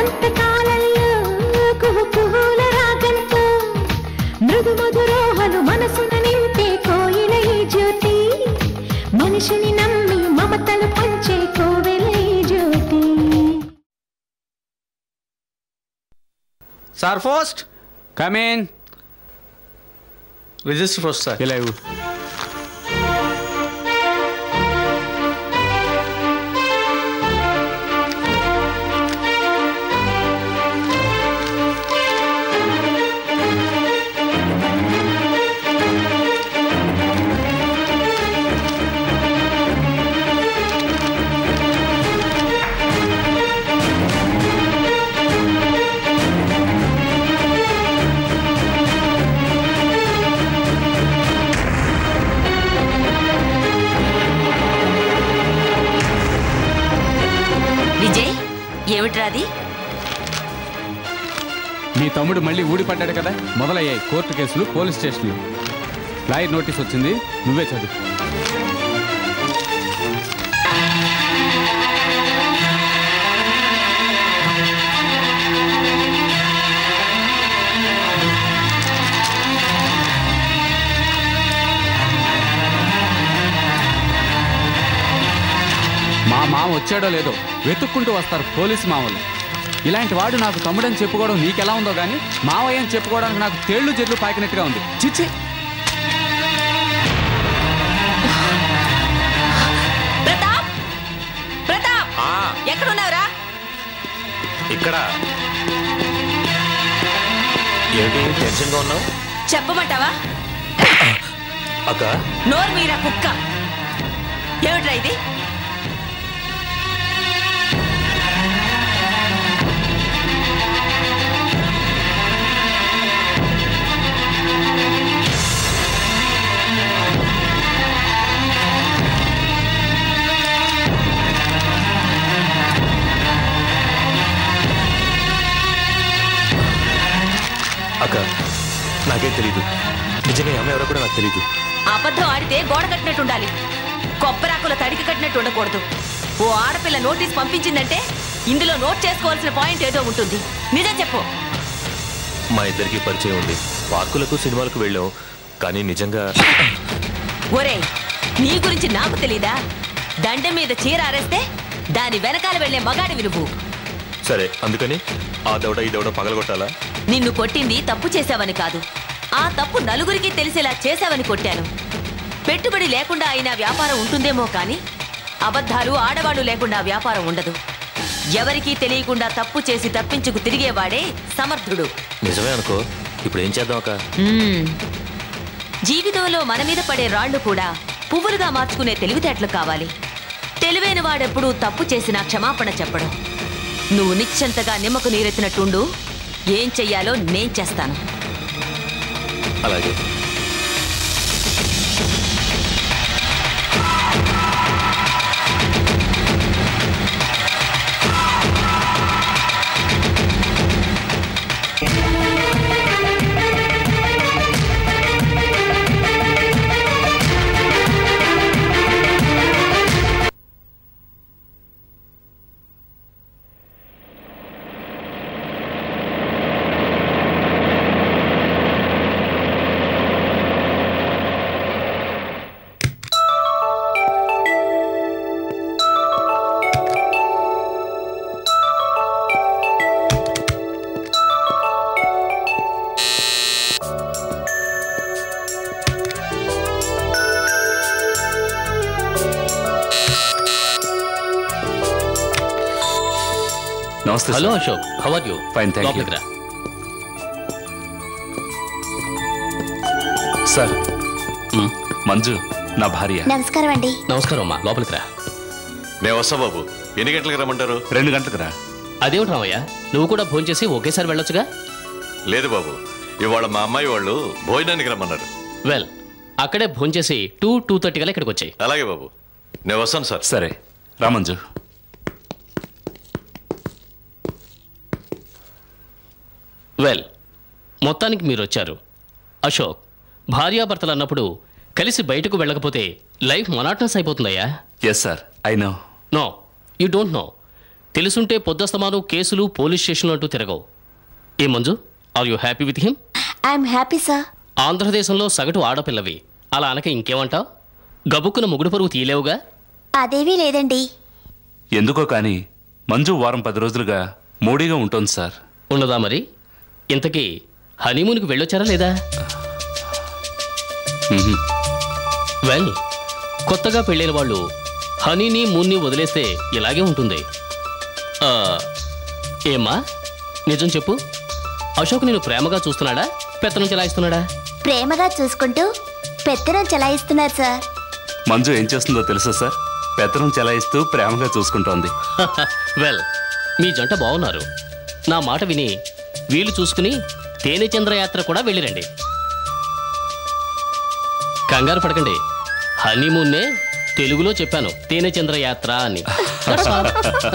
వసంత కాలంలో కుహు కుహుల రాగంతో మృదు మధురోహలు మనసున నింపే కోయిల ఈ జ్యోతి మనిషిని నమ్మి మమతలు పంచే కోవెల ఈ జ్యోతి సార్ ఫోస్ట్ కమేన్ రిజిస్టర్ ఫస్ట్ సార్ ఇలా ఇవ్వు విజయ్ ఏమిట్రాది మీ తమ్ముడు మళ్ళీ ఊడిపడ్డాడు కదా మొదలయ్యాయి కోర్టు కేసులు పోలీస్ స్టేషన్లు లాయర్ నోటీస్ వచ్చింది నువ్వే చదువు మా మామ వచ్చాడో లేదో వెతుక్కుంటూ వస్తారు పోలీసు మామలు ఇలాంటి వాడు నాకు తమ్ముడని చెప్పుకోవడం నీకెలా ఉందో కానీ మావయ్య అని చెప్పుకోవడానికి నాకు తేళ్లు చెట్లు పాకినట్టుగా ఉంది చిచ్చి ప్రతాప్ ప్రతాప్ ఎక్కడున్నావురా ఇక్కడ ఏమిటి టెన్షన్గా ఉన్నావు చెప్పమంటావా అక్క నోరు మీరా కుక్క ఏమిట్రా ఇది అక్క నాకేం తెలీదు నిజంగా ఈ అమ్మాయి ఎవరో కూడా నాకు తెలీదు అబద్ధం ఆడితే గోడ కట్టినట్టు ఉండాలి కొబ్బరాకుల తడికి కట్టినట్టు ఉండకూడదు ఓ ఆడపిల్ల నోటీస్ పంపించిందంటే ఇందులో నోట్ చేసుకోవాల్సిన పాయింట్ ఏదో ఉంటుంది నిజం చెప్పు మా ఇద్దరికి పరిచయం ఉంది పార్కులకు సినిమాలకు వెళ్ళాం కానీ నిజంగా ఒరేయ్ నీ గురించి నాకు తెలీదా దండ మీద చీర ఆరేస్తే దాని వెనకాల వెళ్లే మగాడివి నువ్వు సరే అందుకని ఆ దౌడ ఈ దౌడ పగలగొట్టాలా నిన్ను కొట్టింది తప్పు చేశావని కాదు ఆ తప్పు నలుగురికి తెలిసేలా చేశావని కొట్టాను పెట్టుబడి లేకుండా అయినా వ్యాపారం ఉంటుందేమో కానీ అబద్ధాలు ఆడవాళ్ళు లేకుండా వ్యాపారం ఉండదు ఎవరికీ తెలియకుండా తప్పు చేసి తప్పించుకు తిరిగేవాడే సమర్థుడు నిజమే అనుకో ఇప్పుడు ఏం చేద్దాం అక్క మ్మ్. జీవితంలో మన మీద పడే రాళ్లు కూడా పువ్వులుగా మార్చుకునే తెలివితేటలు కావాలి తెలివైన వాడెప్పుడు తప్పు చేసినా క్షమాపణ చెప్పడం నువ్వు నిశ్చంతగా నిమ్మకు నీరెత్తినట్టుండు ఏం చెయ్యాలో నేను చేస్తాను అలాగే నమస్తే hello Ashok how are you Fine, thank you. లోపలికి రా సార్ మ్, మంజు నా భార్య నమస్కారం అండి నమస్కారం అమ్మా లోపలికి రా నేను వస్తా బాబు ఎన్ని గంటలకు రమ్మంటారు రెండు గంటలకు రా అదేమిటి రామయ్య నువ్వు కూడా ఫోన్ చేసి ఒకేసారి వెళ్ళొచ్చుగా లేదు బాబు ఇవాళ మా అమ్మాయి వాళ్ళు భోజనానికి రమ్మన్నారు వెల్ అక్కడే ఫోన్ చేసి టూ టూ థర్టీ కల్లా ఇక్కడికి వచ్చాయి అలాగే బాబు నేను వస్తాను సార్ సరే రా మంజు వెల్ మొత్తానికి మీరు వచ్చారు అశోక్ భార్యాభర్తలు అన్నప్పుడు కలిసి బయటకు వెళ్ళకపోతే లైఫ్ మొనాటనస్ అయిపోతుందయ్యా yes sir I know no you don't know తెలుసుంటే పొద్దస్తమాను కేసులు పోలీస్ స్టేషన్లు అంటూ తిరగవు ఏ Manju are you happy with him I'm happy sir ఆంధ్రదేశంలో సగటు ఆడపిల్లవి అలా అనక ఇంకేమంటావు గబుక్కున ముగుడు పరువు తీయలేవుగా అదేవీ లేదండి ఎందుకో కానీ మంజు వారం పది రోజులుగా మూడీగా ఉంటుంది సార్ ఉండదా మరి ఇంతకీ హనీమూన్కి వెళ్ళొచ్చారా లేదా మ్హూ. వెల్ కొత్తగా పెళ్ళైన వాళ్ళు హనీని మూన్ని వదిలేస్తే ఇలాగే ఉంటుంది ఆ, ఏమ్మా నిజం చెప్పు అశోక్ నేను ప్రేమగా చూస్తున్నాడా పెత్తనం చెలాయిస్తున్నాడా ప్రేమగా చూసుకుంటూ పెత్తనం చలాయిస్తున్నారు సార్ మంజు ఏం చేస్తుందో తెలుసా సార్ పెత్తనం చెలాయిస్తూ ప్రేమగా చూసుకుంటోంది వెల్ మీ జంట బాగున్నారు నా మాట విని వీలు చూసుకుని తేనె చంద్రయాత్ర కూడా వెళ్ళిరండి కంగారు పడకండి హనీమూన్నే తెలుగులో చెప్పాను తేనె చంద్రయాత్ర అని That's all.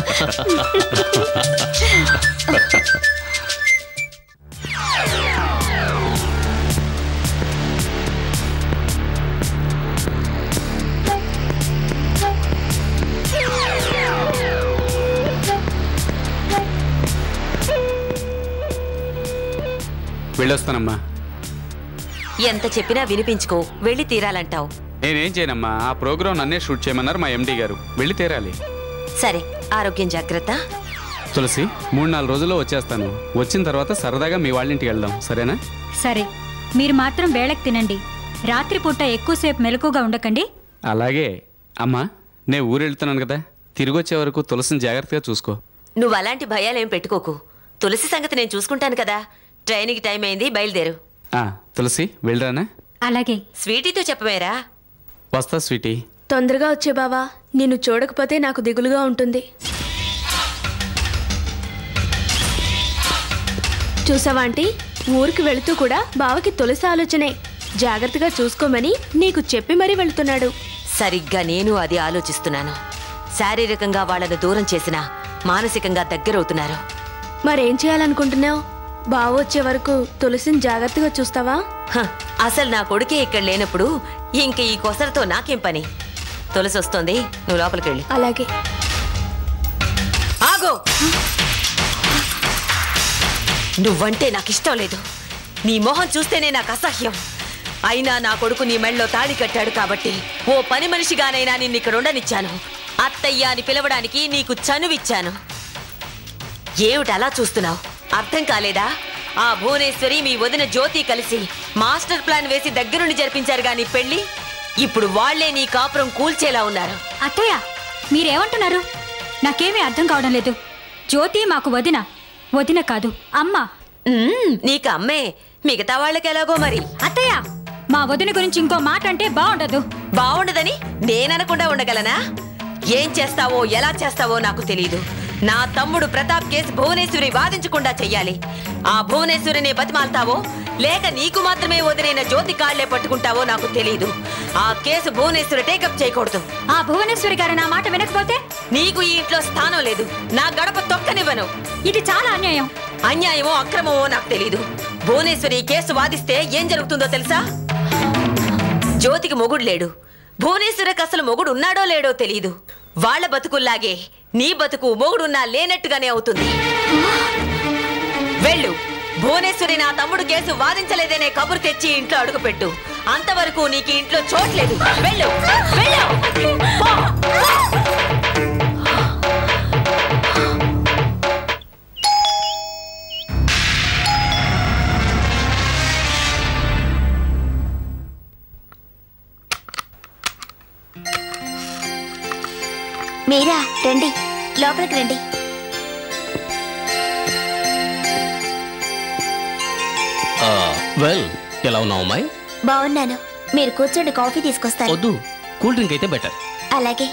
వెళ్ళొస్తానమ్మా ఎంత చెప్పినా వినిపించుకో వెళ్ళి తీరాలంటావు నేనేం చేయనమ్మా ఆ ప్రోగ్రాం నన్నే షూట్ చేయమన్నారు మా ఎండి గారు వెళ్ళి తీరాలి సరే ఆరోగ్యం జాగ్రత్త తులసి మూడు నాలుగు రోజుల్లో వచ్చేస్తాను వచ్చిన తర్వాత సరదాగా మీ వాళ్ళ ఇంటికి వెళ్దాం సరేనా సరే మీరు మాత్రం వేళకు తినండి రాత్రిపూట ఎక్కువసేపు మెలకుగా ఉండకండి అలాగే అమ్మా నేను ఊరు వెళ్తున్నాను కదా తిరిగి వచ్చే వరకు తులసిని జాగ్రత్తగా చూసుకో నువ్వు అలాంటి భయాలేం పెట్టుకోకు తులసి సంగతి నేను చూసుకుంటాను కదా ట్రైన్కి టైం అయింది బయలుదేరు ఆ, తులసి వెళ్ళరానా అలాగే స్వీటీతో చెప్పమేరా వస్తా స్వీటీ తొందరగా వచ్చే బావా నిన్ను చూడకపోతే నాకు దిగులుగా ఉంటుంది చూసావా ఆంటీ ఊరికి వెళుతూ కూడా బావకి తొలసి ఆలోచనే జాగ్రత్తగా చూసుకోమని నీకు చెప్పి మరీ వెళ్తున్నాడు సరిగ్గా నేను అది ఆలోచిస్తున్నాను శారీరకంగా వాళ్ళను దూరం చేసినా మానసికంగా దగ్గరవుతున్నారు మరేం చేయాలనుకుంటున్నావు బావ వచ్చే వరకు తులసిని జాగ్రత్తగా చూస్తావా హ, అసలు నా కొడుకే ఇక్కడ లేనప్పుడు ఇంక ఈ కొసరతో నాకేం పని తులసి వస్తోంది నువ్వు లోపలికి వెళ్ళి అలాగే ఆగో నువ్వంటే నాకు ఇష్టం లేదు నీ మొహం చూస్తేనే నాకు అసహ్యం అయినా నా కొడుకు నీ మెళ్ళలో తాళి కట్టాడు కాబట్టి ఓ పని మనిషిగానైనా నిన్ను ఇక్కడ ఉండనిచ్చాను అత్తయ్య అని పిలవడానికి నీకు చనువిచ్చాను ఏమిటి అలా చూస్తున్నావు అర్థం కాలేదా ఆ భువనేశ్వరి మీ వదిన జ్యోతి కలిసి మాస్టర్ ప్లాన్ వేసి దగ్గరుండి జరిపించారు గాని పెళ్లి ఇప్పుడు వాళ్లే నీ కాపురం కూల్చేలా ఉన్నారు అత్తయ్య మీరేమంటున్నారు నాకేమీ అర్థం కావడం లేదు జ్యోతి మాకు వదిన వదిన కాదు అమ్మ ఉమ్, నీకు అమ్మే మిగతా వాళ్ళకి ఎలాగో మరి అత్తయ్య మా వదిన గురించి ఇంకో మాట అంటే బాగుండదు బాగుండదని నేననకుండా ఉండగలనా ఏం చేస్తావో ఎలా చేస్తావో నాకు తెలియదు నా తమ్ముడు ప్రతాప్ కేసు భువనేశ్వరి వాదించకుండా చెయ్యాలి ఆ భువనేశ్వరిని బతిమాల్తావో లేక నీకు మాత్రమే వదిలిన జ్యోతి కాళ్లే పట్టుకుంటావో నాకు తెలియదు ఆ కేసు భువనేశ్వరి టేకప్ చేయకూడదు ఆ భువనేశ్వరి గారు నా మాట వినకపోతే నీకు ఈ ఇంట్లో స్థానం లేదు నా గడప తొక్కనివ్వను ఇది చాలా అన్యాయం అన్యాయమో అక్రమమో నాకు తెలియదు భువనేశ్వరి ఈ కేసు వాదిస్తే ఏం జరుగుతుందో తెలుసా జ్యోతికి మొగుడు లేడు భువనేశ్వరికి అసలు మొగుడు ఉన్నాడో లేడో తెలియదు వాళ్ళ బతుకుల్లాగే నీ బతుకు మొగుడున్నా లేనట్టుగానే అవుతుంది వెళ్ళు భువనేశ్వరి నా తమ్ముడు కేసు వాదించలేదనే కబురు తెచ్చి ఇంట్లో అడుగుపెట్టు అంతవరకు నీకు ఈ ఇంట్లో చోట్లేదు వెళ్ళు వెళ్ళు పో. మీరా రండి లోపలికి రండి వెల్ ఎలా ఉన్నావు అమ్మాయి బాగున్నాను మీరు కూర్చోండి కాఫీ తీసుకొస్తాను వద్దు కూల్ డ్రింక్ అయితే బెటర్ అలాగే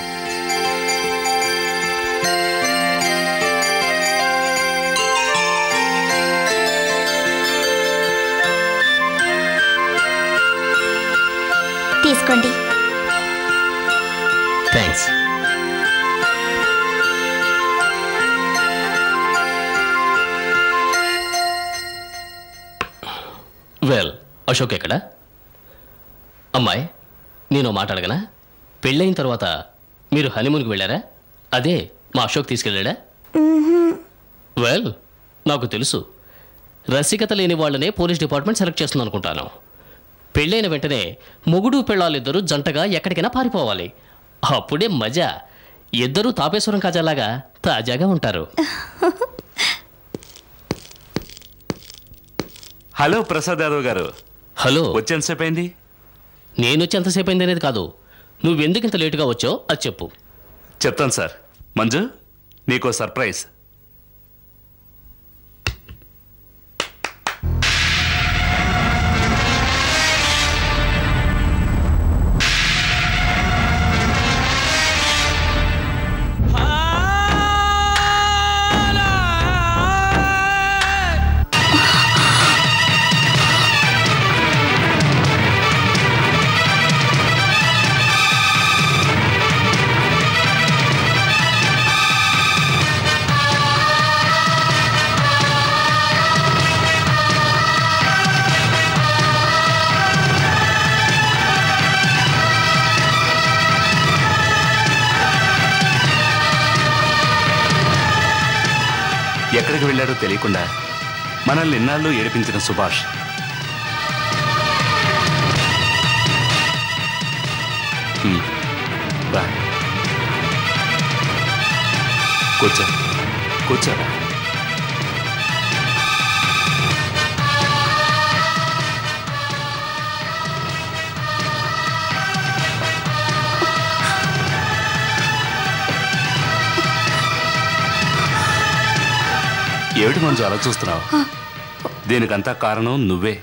తీసుకోండి థ్యాంక్స్ వెల్ అశోక్ ఎక్కడ అమ్మాయి నేను ఓ మాట అడగనా పెళ్ళైన తర్వాత మీరు హనీమూన్కి వెళ్ళారా అదే మా అశోక్ తీసుకెళ్ళాడా వెల్ నాకు తెలుసు రసికత లేని వాళ్ళనే పోలీస్ డిపార్ట్మెంట్ సెలెక్ట్ చేస్తుంది అనుకుంటాను పెళ్ళైన వెంటనే మొగుడు పెళ్ళాలిద్దరూ జంటగా ఎక్కడికైనా పారిపోవాలి అప్పుడే మజా ఇద్దరూ తాపేశ్వరం కాజాలాగా తాజాగా ఉంటారు హలో ప్రసాద్ యాదవ్ గారు హలో వచ్చేంతసేపు అయింది నేను వచ్చి ఎంతసేపు అయింది అనేది కాదు నువ్వెందుకు ఇంత లేటుగా వచ్చావు అది చెప్పు చెప్తాను సార్ మంజు నీకో సర్ప్రైజ్ ఎక్కడికి వెళ్ళాడో తెలియకుండా మనల్ని ఇన్నాళ్ళు ఏడిపించిన సుభాష్ హ్మ్. రా కూర్చో కూర్చోరా ఏమిటి మంజు అలా చూస్తున్నావు దీనికంతా కారణం నువ్వే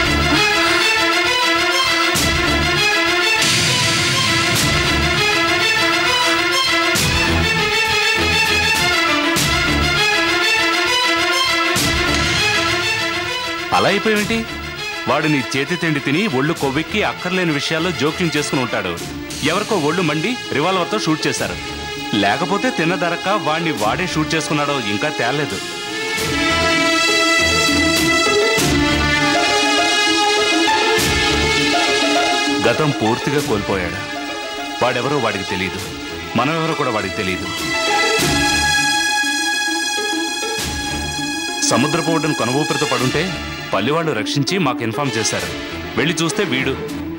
అలా అయిపోయేంటి వాడు నీ చేతి తిండి తిని ఒళ్ళు కొవ్వెక్కి అక్కర్లేని విషయాల్లో జోక్యం చేసుకుని ఉంటాడు ఎవరికో ఒళ్ళు మండి రివాల్వర్తో షూట్ చేశారు లేకపోతే తిన్న ధరక వాడిని వాడే షూట్ చేసుకున్నాడో ఇంకా తేలేదు గతం పూర్తిగా కోల్పోయాడు వాడెవరో వాడికి తెలియదు మనమెవరో కూడా వాడికి తెలియదు సముద్రపు ఒడ్డున కొనవూపిరితో పడుంటే పల్లెవాళ్ళు రక్షించి మాకు ఇన్ఫార్మ్ చేశారు వెళ్ళి చూస్తే వీడు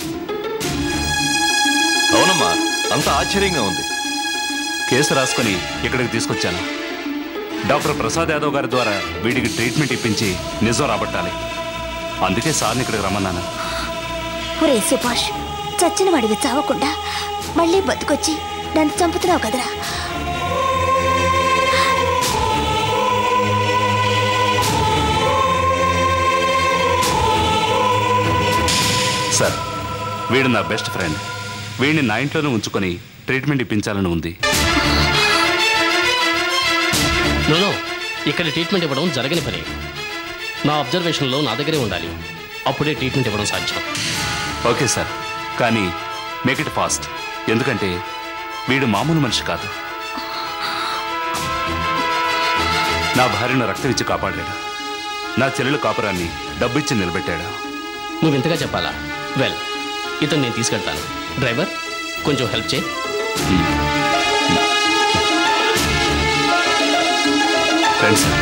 అవునమ్మా అంత ఆశ్చర్యంగా ఉంది కేసు రాసుకొని ఇక్కడికి తీసుకొచ్చాను డాక్టర్ ప్రసాద్ యాదవ్ గారి ద్వారా వీడికి ట్రీట్మెంట్ ఇప్పించి నిజం రాబట్టాలి అందుకే సార్ని ఇక్కడికి రమ్మన్నాను ఒరే సుభాష్ చచ్చిన వాడివి చావకుండా మళ్ళీ బతుకొచ్చి నన్ను చంపుతున్నావు కదరా సార్ వీడు నా బెస్ట్ ఫ్రెండ్ వీడిని నా ఇంట్లోనే ఉంచుకొని ట్రీట్మెంట్ ఇప్పించాలని ఉంది నో ఇక్కడ ట్రీట్మెంట్ ఇవ్వడం జరగని పని నా అబ్జర్వేషన్లో నా దగ్గరే ఉండాలి అప్పుడే ట్రీట్మెంట్ ఇవ్వడం సాధ్యం ఓకే సార్ కానీ మేక్ ఇట్ ఫాస్ట్ ఎందుకంటే వీడు మామూలు మనిషి కాదు నా భార్యను రక్తం ఇచ్చి కాపాడాడు నా చెల్లెలు కాపురాన్ని డబ్బిచ్చి నిలబెట్టాడు నువ్వు ఇంతగా చెప్పాలా వెల్ ఇతను నేను తీసుకెళ్తాను డ్రైవర్ కొంచెం హెల్ప్ చేయి రండి సార్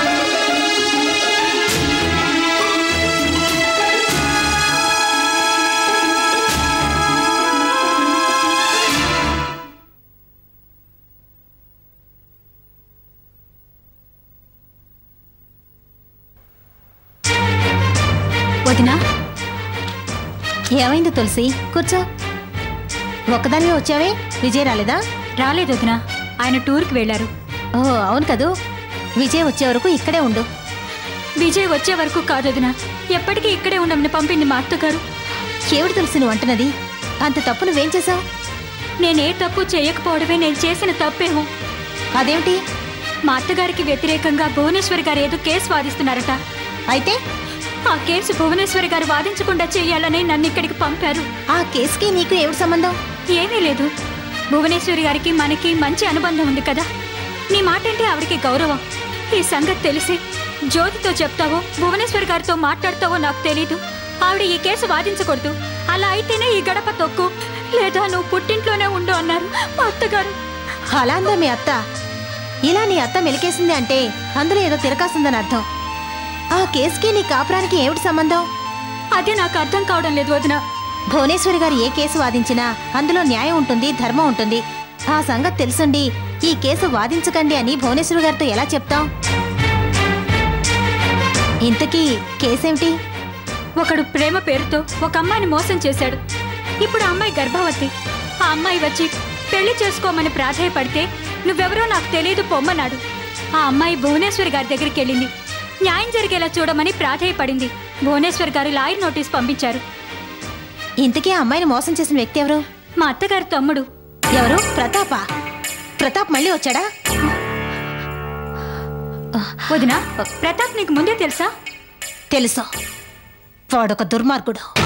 వదినా ఏమైంది తులసి కూర్చో ఒక్కదానివే వచ్చావే విజయ్ రాలేదా రాలేదు వదినా ఆయన టూర్కి వెళ్ళారు ఓ అవును కదూ విజయ్ వచ్చే వరకు ఇక్కడే ఉండు విజయ్ వచ్చే వరకు కాదు వదినా ఎప్పటికీ ఇక్కడే ఉండమని పంపింది మా అత్తగారు ఏమిటి తులసి నువ్వు అంటున్నది అంత తప్పు నువ్వేం చేసావు నేనే తప్పు చేయకపోవడమే నేను చేసిన తప్పేమో అదేమిటి మా అత్తగారికి వ్యతిరేకంగా భువనేశ్వరి గారు ఏదో కేసు వాదిస్తున్నారట అయితే ఆ కేసు భువనేశ్వరి గారు వాదించకుండా చెయ్యాలని నన్ను ఇక్కడికి పంపారు ఆ కేసుకి నీకు ఏమిటి సంబంధం ఏమీ లేదు భువనేశ్వరి గారికి మనకి మంచి అనుబంధం ఉంది కదా నీ మాట అంటే ఆవిడకి గౌరవం ఈ సంగతి తెలిసి జ్యోతితో చెప్తావో భువనేశ్వరి గారితో మాట్లాడతావో నాకు తెలీదు ఆవిడ ఈ కేసు వాదించకూడదు అలా అయితేనే ఈ గడప తొక్కు లేదా నువ్వు పుట్టింట్లోనే ఉండు అన్నారు మా అత్తగారు అలా అందా మీ అత్త ఇలా నీ అత్త మెలికేసింది అంటే అందులో ఏదో తిరకాసిందని అర్థం ఆ కేసుకి నీ కాపురానికి ఏమిటి సంబంధం అదే నాకు అర్థం కావడం లేదు వదిన భువనేశ్వరి గారు ఏ కేసు వాదించినా అందులో న్యాయం ఉంటుంది ధర్మం ఉంటుంది ఆ సంగతి తెలుసుండి ఈ కేసు వాదించకండి అని భువనేశ్వరి గారితో ఎలా చెప్తాం ఇంతకీ కేసేమిటి ఒకడు ప్రేమ పేరుతో ఒక అమ్మాయిని మోసం చేశాడు ఇప్పుడు ఆ అమ్మాయి గర్భవతి ఆ అమ్మాయి వచ్చి పెళ్లి చేసుకోమని ప్రాధాయపడితే నువ్వెవరో నాకు తెలియదు పొమ్మన్నాడు ఆ అమ్మాయి భువనేశ్వరి గారి దగ్గరికి వెళ్ళింది న్యాయం జరిగేలా చూడమని ప్రాధాయపడింది భువనేశ్వర్ గారు లాయర్ నోటీస్ పంపించారు ఇంతకీ ఆ అమ్మాయిని మోసం చేసిన వ్యక్తి ఎవరు మా అత్తగారి తమ్ముడు ఎవరు ప్రతాపా ప్రతాప్ మళ్ళీ వచ్చాడా వదినా ప్రతాప్ నీకు ముందే తెలుసా తెలుసు వాడొక దుర్మార్గుడు